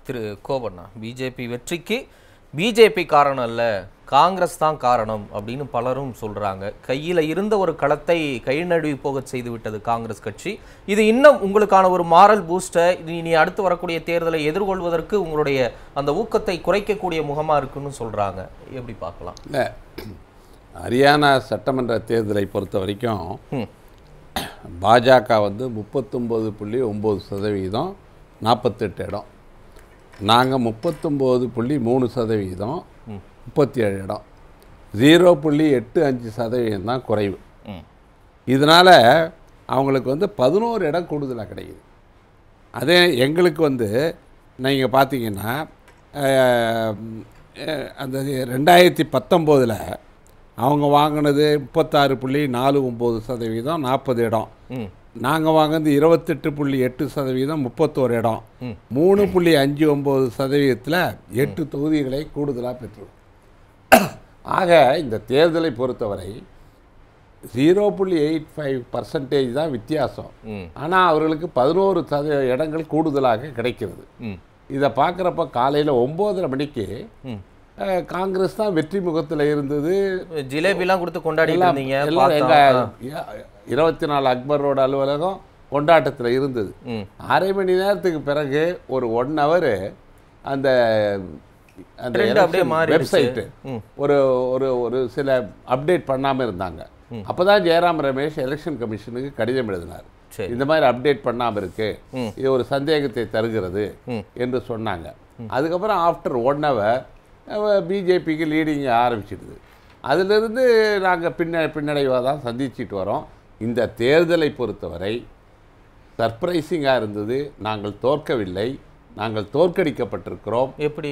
திரு Gopanna BJP வெற்றிக்கு BJP காரணம் அல்ல காங்கிரஸ் தான் காரணம் அப்படின்னு பலரும் சொல்றாங்க கையில இருந்த ஒரு களத்தை கை நழுவி போகச் செய்து விட்டது காங்கிரஸ் கட்சி இது இன்னும் உங்களுக்கான ஒரு மாரல் பூஸ்டை இனி அடுத்து வரக்கூடிய தேர்தலை எதிர்கொள்வதற்கு உங்களுடைய அந்த ஊக்கத்தை குறைக்கக்கூடிய முகமா இருக்குன்னு சொல்றாங்க எப்படி பார்க்கலாம் இல்லை ஹரியானா சட்டமன்ற தேர்தலை பொறுத்த வரைக்கும் ம். பாஜக வந்து முப்பத்தொம்போது புள்ளி ஒம்பது சதவீதம் நாற்பத்தெட்டு இடம் நாங்கள் முப்பத்தொம்போது புள்ளி மூணு சதவீதம் முப்பத்தி ஏழு இடம் ஜீரோ புள்ளி எட்டு அஞ்சு சதவீதம் தான் குறைவு ம். இதனால் அவங்களுக்கு வந்து பதினோரு இடம் கூடுதலாக கிடைக்குது அதே எங்களுக்கு வந்து நீங்கள் பார்த்தீங்கன்னா அஹ், அஹ், அந்த ரெண்டாயிரத்தி பத்தொம்போதில் அவங்க வாங்கினது முப்பத்தாறு புள்ளி நாலு ஒம்பது சதவீதம் நாற்பது இடம் ம் நாங்கள் வாங்கினது இருபத்தெட்டு புள்ளி எட்டு சதவீதம் முப்பத்தோரு இடம் ம். மூணு புள்ளி அஞ்சு ஒம்பது சதவீதத்தில் எட்டு தொகுதிகளை கூடுதலாக பெற்றோம் ஆக இந்த தேர்தலை பொறுத்தவரை ஜீரோ புள்ளி எயிட் ஃபைவ் பர்சன்டேஜ் தான் வித்தியாசம் ம் ஆனால் அவர்களுக்கு பதினோரு சத இடங்கள் கூடுதலாக கிடைக்கிறது ம் இதை பார்க்குறப்ப காலையில் ஒம்போதரை மணிக்கு ம் அஹ், காங்கிரஸ் தான் வெற்றி முகத்தில் இருந்தது ஜிலேபிலாம் கொடுத்து கொண்டாடிட்டு எல்லாம் இருந்தீங்க எல்லாம் பார்த்தோம். எங்கள் இருபத்தி நாலு அக்பர் ரோடு அலுவலகம் கொண்டாட்டத்தில் இருந்தது ம் அரை மணி நேரத்துக்கு பிறகு ஒரு ஒன் ஹவர் அந்த அந்த Trend அப்படியே மாறிடுச்சு. வெப்சைட்டு ம். ஒரு ஒரு ஒரு சில அப்டேட் பண்ணாமல் இருந்தாங்க அப்போ தான் ஜெயராம் ரமேஷ் எலெக்ஷன் கமிஷனுக்கு கடிதம் எழுதினார் சரி. இந்த மாதிரி அப்டேட் பண்ணாமல் இருக்கு ம். இது ஒரு சந்தேகத்தை தருகிறது ம். என்று சொன்னாங்க அதுக்கப்புறம் ஆஃப்டர் ஒன் ஹவர் பிஜேபிக்கு லீடிங் ஆரம்பிச்சிடுது அதிலிருந்து நாங்கள் பின்ன பின்னடைவாக தான் சந்திச்சிட்டு வரோம் இந்த தேர்தலை பொறுத்தவரை சர்ப்ரைசிங்காக இருந்தது நாங்கள் தோற்கவில்லை நாங்கள் தோற்கடிக்கப்பட்டிருக்கிறோம் எப்படி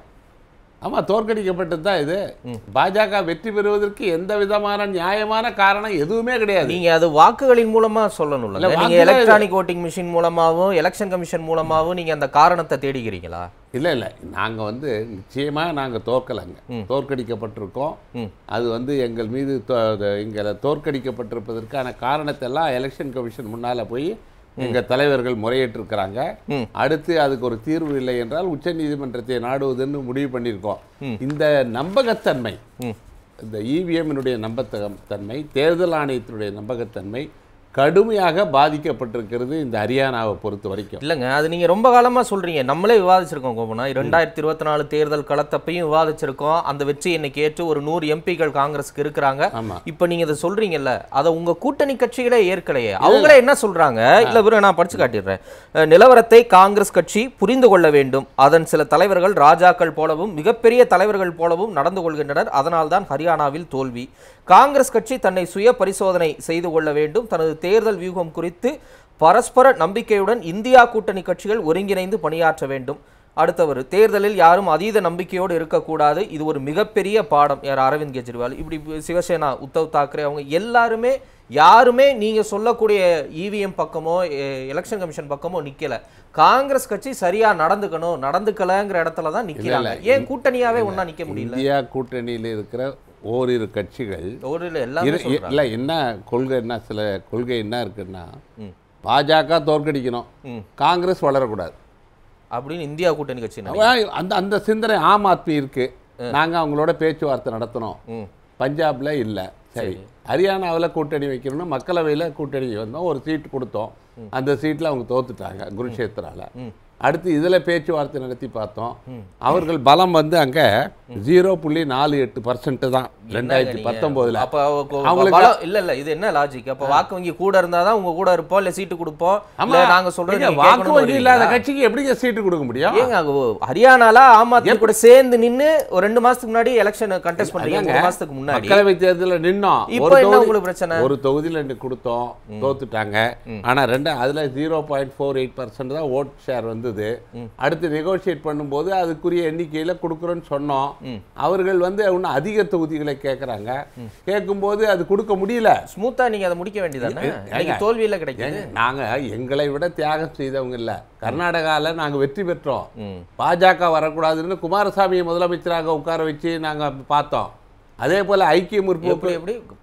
ஆமாம் தோற்கடிக்கப்பட்டது தான் இது பாஜக வெற்றி பெறுவதற்கு எந்த விதமான நியாயமான காரணம் எதுவுமே கிடையாது நீங்க அது வாக்குகளின் மூலமா சொல்லணும்ல இல்ல, நீங்க வாக்குகள் எலக்ட்ரானிக் ஓட்டிங் மிஷின் மூலமாவும் எலெக்ஷன் கமிஷன் மூலமாவும் நீங்க அந்த காரணத்தை தேடிக்கிறீங்களா இல்லை இல்லை நாங்கள் வந்து நிச்சயமாக நாங்கள் தோற்கலைங்க தோற்கடிக்கப்பட்டிருக்கோம் ம். அது வந்து எங்கள் மீது தோ- அது எங்களை தோற்கடிக்கப்பட்டிருப்பதற்கான காரணத்தை எல்லாம் எலெக்ஷன் கமிஷன் முன்னால் போய் எங்கள் தலைவர்கள் முறையிட்டிருக்கிறாங்க ம். அடுத்து அதுக்கு ஒரு தீர்வு இல்லை என்றால் உச்சநீதிமன்றத்தை நாடுவதுன்னு முடிவு பண்ணியிருக்கோம் இந்த நம்பகத்தன்மை ம். இந்த இவிஎம்னுடைய நம்பகத்தன்மை தேர்தல் ஆணையத்தினுடைய நம்பகத்தன்மை கடுமையாக பாதிக்கப்பட்டிருக்கிறது இந்த ஹரியானாவை பொறுத்த வரைக்கும் இல்லைங்க அது நீங்க ரொம்ப காலமா சொல்றீங்க நம்மளே விவாதிச்சிருக்கோம் கோபனா ரெண்டாயிரத்தி இருபத்தி நாலு தேர்தல் களத்தப்பையும் விவாதிச்சிருக்கோம் அந்த வெற்றி இன்னைக்கு ஏற்று ஒரு நூறு எம்பிக்கள் காங்கிரஸ்க்கு இருக்கிறாங்க ஆமா இப்ப நீங்க இதை சொல்றீங்கல்ல அதை உங்க கூட்டணி கட்சிகளே ஏற்கலையே அவங்களே என்ன சொல்றாங்க இல்ல விரு நான் படிச்சு காட்டிடுறேன் அஹ், நிலவரத்தை காங்கிரஸ் கட்சி புரிந்து கொள்ள வேண்டும் அதன் சில தலைவர்கள் ராஜாக்கள் போலவும் மிகப்பெரிய தலைவர்கள் போலவும் நடந்து கொள்கின்றனர் அதனால்தான் ஹரியானாவில் தோல்வி காங்கிரஸ் கட்சி தன்னை சுய பரிசோதனை செய்து கொள்ள வேண்டும் தனது தேர்தல் வியூகம் குறித்து பரஸ்பர நம்பிக்கையுடன் இந்தியா கூட்டணி கட்சிகள் ஒருங்கிணைந்து பணியாற்ற வேண்டும் அடுத்தவர் தேர்தலில் யாரும் அதீத நம்பிக்கையோடு இருக்கக்கூடாது இது ஒரு மிகப்பெரிய பாடம் யார் அரவிந்த் கெஜ்ரிவால் இப்படி சிவசேனா உத்தவ் தாக்கரே அவங்க எல்லாருமே யாருமே நீங்க சொல்லக்கூடிய இவிஎம் பக்கமோ எலெக்ஷன் கமிஷன் பக்கமோ நிக்கல காங்கிரஸ் கட்சி சரியா நடந்துக்கணும் நடந்துக்கலங்கிற இடத்துல தான் நிக்கிறாங்க ஏன் கூட்டணியாவே ஒண்ணா நிக்க முடியல இந்தியா கூட்டணியில் இருக்கிற ஓரிரு கட்சிகள் ஒரு இல்ல எல்லாமே இரு- சொல்றாங்க இல்ல என்ன கொள்கை என்ன சில கொள்கை என்ன இருக்குன்னா பாஜக தோற்கடிக்கணும் ம். காங்கிரஸ் வளரக்கூடாது அப்படின்னு இந்தியா கூட்டணி கட்சி நினைக்குது. அவன் அந்த அந்த சிந்தனை ஆம் ஆத்மி இருக்கு நாங்க அவங்களோட பேச்சுவார்த்தை நடத்தினோம் ம் பஞ்சாப்ல இல்ல சரி ஹரியானாவில் கூட்டணி வைக்கணும்னு மக்களவையில் கூட்டணி வந்தோம் ஒரு சீட் கொடுத்தோம் அந்த சீட்டில் அவங்க தோத்துட்டாங்க குருஷேத்ரால அடுத்து இதில் பேச்சுவார்த்தை நடத்தி பார்த்தோம் அவர்கள் பலம் வந்து அங்கே ஜீரோ புள்ளி நாலு எட்டு பர்சன்ட் தான் ரெண்டாயிரத்தி நீங்க- பத்தொம்போதில் அப்ப அவ- அவங்களுக்கு- பலம் இல்ல இல்ல இது என்ன லாஜிக் அப்ப வாக்கு வங்கி கூட இருந்தாதான் உங்க கூட இருப்போம் இல்ல சீட்டு கொடுப்போம் இல்ல நாங்க சொல்றது நீங்க நீங்க வாக்கு கேட்கணும்னு வங்கி இல்லாத வருவீங்களா? கட்சிக்கு எப்படிங்க சீட்டு கொடுக்க முடியும் ஏங்க அங்க ஓ- ஹரியானால ஆம் ஆத்மி கூட சேர்ந்து நின்னு ஒரு ரெண்டு மாசத்துக்கு முன்னாடி எலெக்ஷன் கண்டெஸ்ட் பண்றீங்க மூணு மாசத்துக்கு முன்னாடி மக்களவை தேர்தலில் நின்னோம் இப்ப ஒரு என்ன தொகுதி- உங்களுக்கு பிரச்சனை ஒரு தொகுதியில் ரெண்டு கொடுத்தோம் தோத்துட்டாங்க ஆனா ரெண்டு அதுல zero point four eight percent தான் ஓட் ஷேர் வந்தது அடுத்து நெகோஷியேட் பண்ணும்போது அதுக்குரிய எண்ணிக்கையில கொடுக்குறோன்னு சொன்னோம் அவர்கள் வந்து இன்னும் அதிக தொகுதிகளை கேட்குறாங்க கேட்கும்போது அது கொடுக்க முடியல ஸ்மூத்தா நீங்க அதை முடிக்க வேண்டியதானே ஏங்க. இன்னைக்கு தோல்வியில கிடைக்குது ஏங்க, நாங்க எங்களை விட தியாகம் செய்தவங்க இல்ல கர்நாடகால நாங்க வெற்றி பெற்றோம் ம். பாஜக வரக்கூடாதுன்னு குமாரசாமியை முதலமைச்சராக உட்கார வச்சு நாங்க பார்த்தோம் அதே போல ஐக்கிய முற்போக்கு எப்படி எப்படி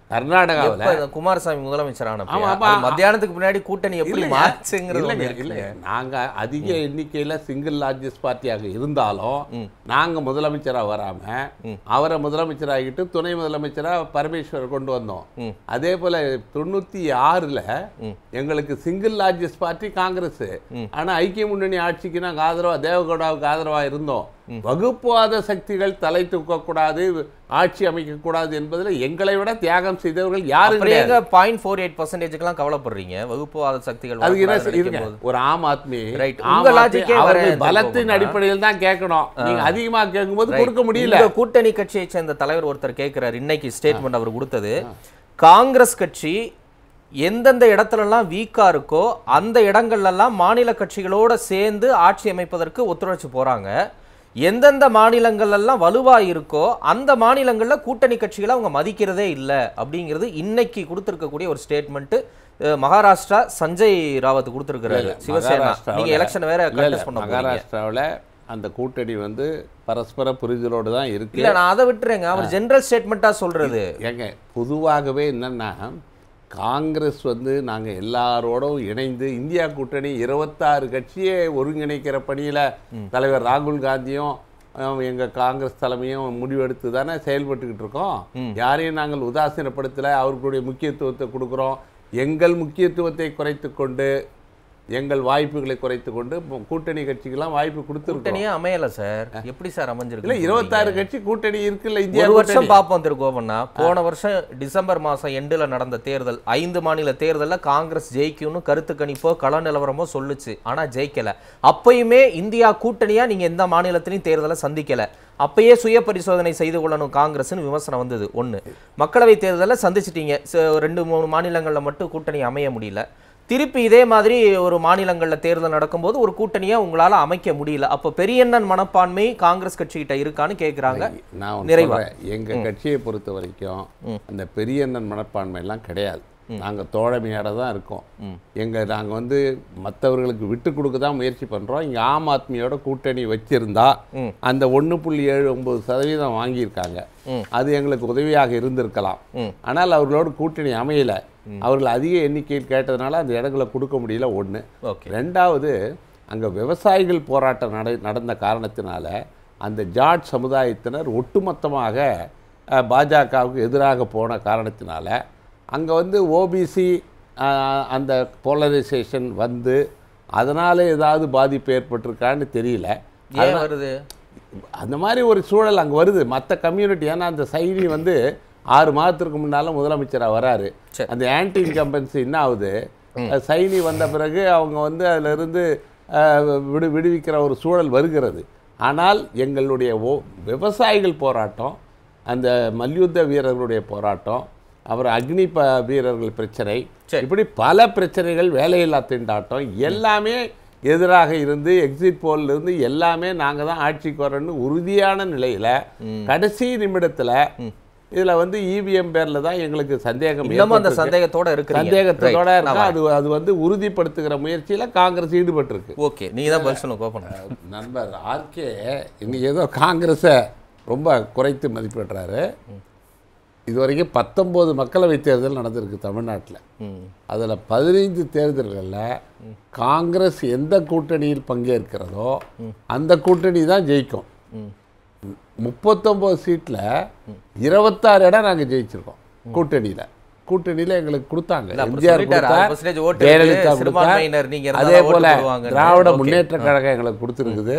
கர்நாடகாவில் எப்ப இந்த குமாரசாமி முதலமைச்சரான ஆமா, ஆமா. மத்தியானத்துக்கு முன்னாடி கூட்டணி எப்படி இல்லைங்க. மாச்சுங்கிறது ஒண்ணு இல்லைங்க, இருக்குல்ல. இல்லைங்க. நாங்க அதிக எண்ணிக்கையில சிங்கிள் லார்ஜஸ்ட் பார்ட்டியாக இருந்தாலும் நாங்க முதலமைச்சரா வராம அவரை முதலமைச்சராகிட்டு துணை முதலமைச்சரா பரமேஸ்வரர் கொண்டு வந்தோம் அதே போல தொண்ணூத்தி ஆறுல எங்களுக்கு சிங்கிள் லார்ஜஸ்ட் பார்ட்டி காங்கிரஸ் ஆனா ஐக்கிய முன்னணி ஆட்சிக்கு நாங்க ஆதரவா தேவகவுடாவுக்கு ஆதரவா இருந்தோம் வகுப்புவாத சக்திகள் தலை தூக்கக்கூடாது ஆட்சி அமைக்கக்கூடாது என்பதுல எங்களை விட தியாகம் செய்தவர்கள் யாரும் அப்புறம் கிடையாது. ஏங்க பாயிண்ட் ஃபோர் எயிட் பர்சன்டேஜ்க்கெல்லாம் கவலைப்படுறீங்க வகுப்புவாத சக்திகள் அதுக்கு என்ன வரக்கூடாதுன்னு இருங்க நினைக்கும் போது. ஒரு ஆம் ஆத்மி Right. ஆம் உங்க ஆத்மி logic-ஏ அவர்கள் வரேன் பலத்தின் திருப்பூர் அடிப்படையில் தான் கேட்கணும் நீங்க அதிகமா கேட்கும்போது Right. கொடுக்க முடியல உங்க கூட்டணி கட்சியை சேர்ந்த தலைவர் ஒருத்தர் கேட்கிறார் இன்னைக்கு ஸ்டேட்மெண்ட் அவர் கொடுத்தது காங்கிரஸ் கட்சி எந்தெந்த இடத்துலலாம் வீக்கா இருக்கோ அந்த இடங்கள்லாம் மாநில கட்சிகளோட சேர்ந்து ஆட்சி அமைப்பதற்கு ஒத்துழைச்சு போறாங்க எந்தெந்த மாநிலங்கள் எல்லாம் வலுவா இருக்கோ அந்த மாநிலங்கள்ல கூட்டணி கட்சிகளை அவங்க மதிக்கிறதே இல்லை அப்படிங்கிறது இன்னைக்கு கொடுத்திருக்கக்கூடிய ஒரு ஸ்டேட்மெண்ட் மகாராஷ்டிரா சஞ்சய் ராவத் கொடுத்திருக்கிறாரு சிவசேனா மகாராஷ்டிராவுல- நீங்க எலெக்ஷன் வேற இல்ல, இல்ல, கண்டெஸ்ட் பண்ண போறீங்க மகாராஷ்டிராவுல அந்த கூட்டணி வந்து பரஸ்பர புரிதலோடு தான் இருக்கு இல்ல நான் அதை விட்டுறேங்க அவர் ஜெனரல் ஸ்டேட்மெண்ட்டா சொல்றது ஏங்க பொதுவாகவே என்னன்னா காங்கிரஸ் வந்து நாங்க எல்லாரோடும் இணைந்து இந்தியா கூட்டணி இருபத்தாறு கட்சியை ஒருங்கிணைக்கிற பணியில தலைவர் ராகுல் காந்தியும் அஹ், எங்க காங்கிரஸ் தலைமையும் முடிவெடுத்து தானே செயல்பட்டுக்கிட்டு இருக்கோம் யாரையும் நாங்கள் உதாசீனப்படுத்தல அவர்களுடைய முக்கியத்துவத்தை கொடுக்குறோம் எங்கள் முக்கியத்துவத்தை குறைத்து கொண்டு எங்கள் வாய்ப்புகளை குறைத்து கொண்டு மு- கூட்டணி கட்சிக்கெல்லாம் வாய்ப்பு கொடுத்துருக்கோம் கூட்டணியே அமையல சார் எப்படி சார் இல்ல அமைஞ்சிருக்கு இருபத்தாறு கட்சி கூட்டணி இருக்குல்ல இந்தியா ஒரு வருஷம் கூட்டணி. பார்ப்போம் திரு கோவண்ணா போன வருஷம் டிசம்பர் மாசம் எண்டுல நடந்த தேர்தல் ஐந்து மாநில தேர்தல்ல காங்கிரஸ் ஜெயிக்கும்னு கருத்து கணிப்போ கள நிலவரமோ சொல்லுச்சு ஆனா ஜெயிக்கல அப்பயுமே இந்தியா கூட்டணியா நீங்க எந்த மாநிலத்திலையும் தேர்தலை சந்திக்கல அப்பயே சுய பரிசோதனை செய்து கொள்ளணும் காங்கிரஸ்னு விமர்சனம் வந்தது ஒண்ணு மக்களவை தேர்தலை சந்திச்சிட்டீங்க ச- ரெண்டு மூணு மாநிலங்கள்ல மட்டும் கூட்டணி அமைய முடியல திருப்பி இதே மாதிரி ஒரு மாநிலங்கள்ல தேர்தல் நடக்கும்போது ஒரு கூட்டணியா உங்களால அமைக்க முடியல அப்போ பெரியண்ணன் மனப்பான்மை காங்கிரஸ் கட்சிகிட்ட இருக்கான்னு கேக்குறாங்க நான் ஒண்ணு நிறைவா. சொல்றேன். எங்க கட்சியை பொறுத்த வரைக்கும் அந்த பெரியண்ணன் மனப்பான்மை எல்லாம் கிடையாது நாங்க தோழமையோட தான் இருக்கோம் எங்க நாங்க வந்து மற்றவர்களுக்கு விட்டு கொடுக்க தான் முயற்சி பண்றோம் இங்க ஆம் ஆத்மியோட கூட்டணி வச்சிருந்தா அந்த ஒண்ணு புள்ளி ஏழு ஒன்பது சதவீதம் வாங்கியிருக்காங்க அது எங்களுக்கு உதவியாக இருந்திருக்கலாம் ஆனால் அவர்களோட கூட்டணி அமையல அவர்கள் அதிக எண்ணிக்கையில் கேட்டதுனால அந்த இடங்களை கொடுக்க முடியல ஒண்ணு ஓகே ரெண்டாவது அங்கே விவசாயிகள் போராட்டம் நட நடந்த காரணத்தினால அந்த ஜாட் சமுதாயத்தினர் ஒட்டுமொத்தமாக அஹ், பாஜகவுக்கு எதிராக போன காரணத்தினால அங்கே வந்து ஓபிசி அந்த போலரைசேஷன் வந்து அதனால ஏதாவது பாதிப்பு ஏற்பட்டிருக்கான்னு தெரியல ஏன் வருது அந்த மாதிரி ஒரு சூழல் அங்கே வருது மற்ற கம்யூனிட்டி ஏன்னா அந்த சைனி வந்து ஆறு மாதத்திற்கு முன்னால முதலமைச்சராக வராரு சரி. அந்த ஆன்டி இன்கம்பன்சி என்ன ஆகுது அஹ் சைனி வந்த பிறகு அவங்க வந்து அதிலிருந்து அஹ், விடு விடுவிக்கிற ஒரு சூழல் வருகிறது ஆனால் எங்களுடைய ஓ விவசாயிகள் போராட்டம் அந்த மல்யுத்த வீரர்களுடைய போராட்டம் அப்புறம் அக்னி ப வீரர்கள் பிரச்சனை சரி. இப்படி பல பிரச்சனைகள் வேலையில்லா திண்டாட்டம் எல்லாமே எதிராக இருந்து எக்ஸிட் போல்ல இருந்து எல்லாமே நாங்க தான் ஆட்சிக்கு வரோன்னு உறுதியான நிலையில கடைசி நிமிடத்துல இதுல வந்து இவிஎம் பேர்ல தான் எங்களுக்கு சந்தேகம் இன்னமும் அந்த ஏற்பட்டிருக்கு. சந்தேகத்தோட இருக்கு சந்தேகத்தோட இருக்கா அது அது வந்து உறுதிப்படுத்துகிற முயற்சியில காங்கிரஸ் ஈடுபட்டிருக்கு ஓகே நீங்க தான் பதில் சொல்லுங்க கோபன் நண்பர் ஆர்கே இன்னைக்கு ஏதோ காங்கிரஸை ரொம்ப குறைத்து மதிப்பிடுறாரு இதுவரைக்கும் பத்தொம்போது மக்களவைத் தேர்தல் நடந்திருக்கு தமிழ்நாட்டில் அதில் பதினைந்து தேர்தல்களில் காங்கிரஸ் எந்த கூட்டணியில் பங்கேற்கிறதோ அந்த கூட்டணி தான் ஜெயிக்கும் முப்பத்தொம்போது சீட்டில் இருபத்தாறு இடம் நாங்கள் ஜெயிச்சிருக்கோம் கூட்டணியில் கூட்டணியில் எங்களுக்கு கொடுத்தாங்க இல்ல, அப்புறம் எம்ஜிஆர் சொல்லிட்டாரு, கொடுத்தா அரை percentage ஓட்டு ஜெயலலிதா இருக்கு, கொடுத்தா சிறுபான்மையினர் நீங்க இருந்தா அதே தான் ஓட்டு போல போடுவாங்கன்னு. திராவிட Okay. முன்னேற்ற கழகம் எங்களுக்கு கொடுத்துருக்குது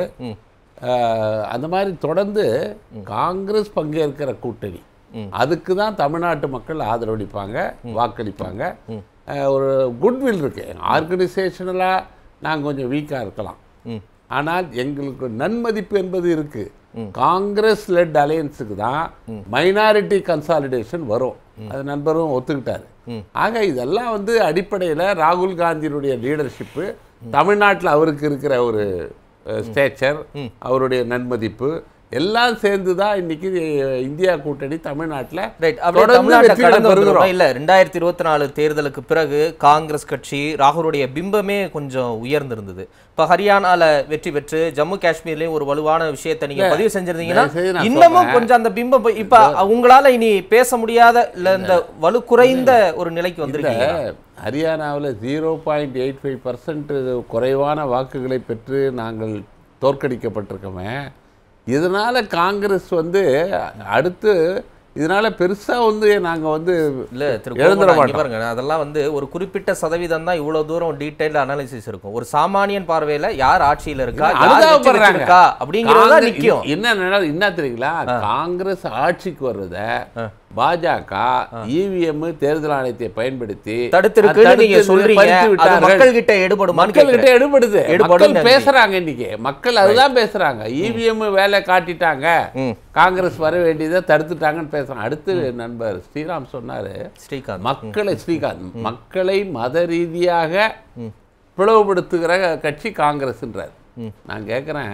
அஹ், அந்த மாதிரி தொடர்ந்து காங்கிரஸ் பங்கேற்கிற கூட்டணி அதுக்கு தான் தமிழ்நாட்டு மக்கள் ஆதரவளிப்பாங்க வாக்களிப்பாங்க அஹ், ஒரு குட்வில் இருக்கு ஆர்கனைசேஷனலாக நாங்கள் கொஞ்சம் வீக்காக இருக்கலாம் ஆனால் எங்களுக்கு நன்மதிப்பு என்பது இருக்கு காங்கிரஸ் லெட் அலையன்ஸுக்கு தான் மைனாரிட்டி கன்சாலிடேஷன் வரும் அது நண்பரும் ஒத்துக்கிட்டாரு ஆக இதெல்லாம் வந்து அடிப்படையில் ராகுல் காந்தியினுடைய லீடர்ஷிப்பு தமிழ்நாட்டில் அவருக்கு இருக்கிற ஒரு ஸ்டேச்சர் அவருடைய நன்மதிப்பு எல்லாம் சேர்ந்து தான் இன்னைக்கு இந்தியா கூட்டணி தமிழ்நாட்டில் ரைட் அப்படியே தொடர்ந்து தமிழ்நாட்டை வெற்றிகளை கடந்து பெறுகிறோம். வந்துடுறோம் இல்ல ரெண்டாயிரத்தி இருபத்தி நாலு தேர்தலுக்கு பிறகு காங்கிரஸ் கட்சி ராகுலுடைய பிம்பமே கொஞ்சம் உயர்ந்திருந்தது இப்ப ஹரியானால வெற்றி பெற்று ஜம்மு காஷ்மீர்லயும் ஒரு வலுவான விஷயத்தை நீங்க இல்ல, பதிவு செஞ்சிருந்தீங்கன்னா தயவு செய்து நான் இன்னமும் சொல்றேன். கொஞ்சம் அந்த பிம்பம் போய்- இப்ப உங்களால இனி பேச முடியாத இல்ல இந்த வலு குறைந்த ஒரு நிலைக்கு இந்த வந்திருக்கீங்க ஹரியானாவில் zero point eight five percent குறைவான வாக்குகளை பெற்று நாங்கள் தோற்கடிக்கப்பட்டிருக்கோமே இதனால் காங்கிரஸ் வந்து அடுத்து இதனால் பெருசாக வந்து நாங்கள் வந்து இல்ல திரு எழுந்துட கோகுலா, இங்க மாட்டோம். பாருங்க அதெல்லாம் வந்து ஒரு குறிப்பிட்ட சதவீதம் தான் இவ்வளவு தூரம் டீடைல்டு அனாலிசிஸ் இருக்கும் ஒரு சாமானியன் பார்வையில யார் ஆட்சியில இருக்கா யார் வெற்றி அனுதாபப்படுறாங்க. பெற்றிருக்கா அப்படிங்கறது தான் காங்கிரஸ் நிக்கும் என்ன நட- என்ன தெரியுங்களா காங்கிரஸ் ஆட்சிக்கு வர்றத பாஜக இவிஎம் தேர்தல் ஆணையத்தை பயன்படுத்தி தடுத்திருக்குன்னு தடுத்து நீங்க சொல்றீங்க பறித்து அது விட்டார்கள். மக்கள் கிட்ட எடுபடுமான்னு மக்கள் கிட்ட கேக்குறேன். எடுபடுது எடுபடும் மக்கள் பேசுறாங்க இன்னைக்கு மக்கள் அதுதான் பேசுறாங்க இவிஎம் வேலை காட்டிட்டாங்க ம். காங்கிரஸ் வர வேண்டியதை தடுத்துட்டாங்கன்னு பேசுறாங்க அடுத்து நண்பர் ஸ்ரீராம் சொன்னாரு ஸ்ரீகாந்த் மக்களை ஸ்ரீகாந்த் மக்களை மத ரீதியாக பிளவுபடுத்துகிற கட்சி காங்கிரஸ்ன்றார் நான் கேட்குறேன்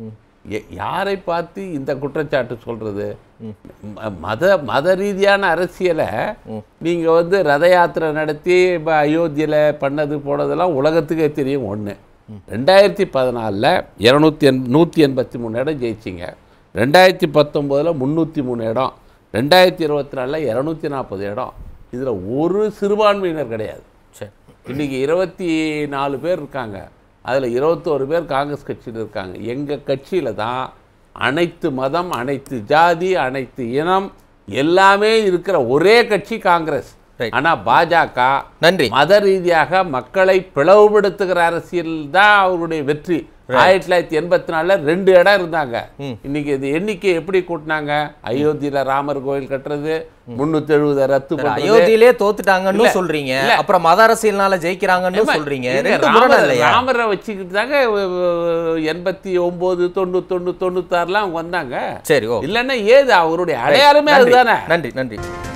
யாரை பார்த்து இந்த குற்றச்சாட்டு சொல்றது ம- மத மத ரீதியான அரசியலை நீங்க வந்து ரத யாத்திரை நடத்தி இப்போ அயோத்தியில் பண்ணது போனதெல்லாம் உலகத்துக்கே தெரியும் ஒன்று ரெண்டாயிரத்தி பதினாலில் இரநூத்தி எண் நூற்றி எண்பத்தி மூணு இடம் ஜெயிச்சிங்க ரெண்டாயிரத்தி பத்தொம்போதில் முந்நூற்றி மூணு இடம் ரெண்டாயிரத்தி இருபத்தி நாலில் இரநூத்தி நாற்பது இடம் இதில் ஒரு சிறுபான்மையினர் கிடையாது சரி இன்னைக்கு இருபத்தி நாலு பேர் இருக்காங்க அதில் இருபத்தோரு பேர் காங்கிரஸ் கட்சியில் இருக்காங்க எங்கள் கட்சியில் தான் அனைத்து மதம் அனைத்து ஜாதி அனைத்து இனம் எல்லாமே இருக்கிற ஒரே கட்சி காங்கிரஸ் Right. ஆனால் பாஜக நன்றி மத ரீதியாக மக்களை பிளவுபடுத்துகிற அரசியல் தான் அவருடைய வெற்றி ஆயிரத்தி தொள்ளாயிரத்தி எண்பத்தி நாலுல ரெண்டு இடம் இருந்தாங்க இன்னைக்கு இது எண்ணிக்கை எப்படி கூட்டினாங்க அயோத்தியில ராமர் கோயில் கட்டுறது முன்னூத்தி எழுபதை ரத்து பண்றது அயோத்தியிலே தோத்துட்டாங்கன்னு இல்ல, சொல்றீங்க இல்ல. அப்புறம் மத அரசியல்னால ஜெயிக்கிறாங்கன்னு ஏம்மா, சொல்றீங்க இருங்க, ரெண்டு முரணா ராமர் இல்லையா ராமரை வச்சுக்கிட்டு தாங்க எண்பத்தி ஒன்பது தொண்ணூத்தொன்னு தொண்ணூத்தாறுலாம் அவங்க வந்தாங்க சரி ஓ இல்லைன்னா ஏது அவருடைய அடையாளமே நன்றி அதுதானே நன்றி நன்றி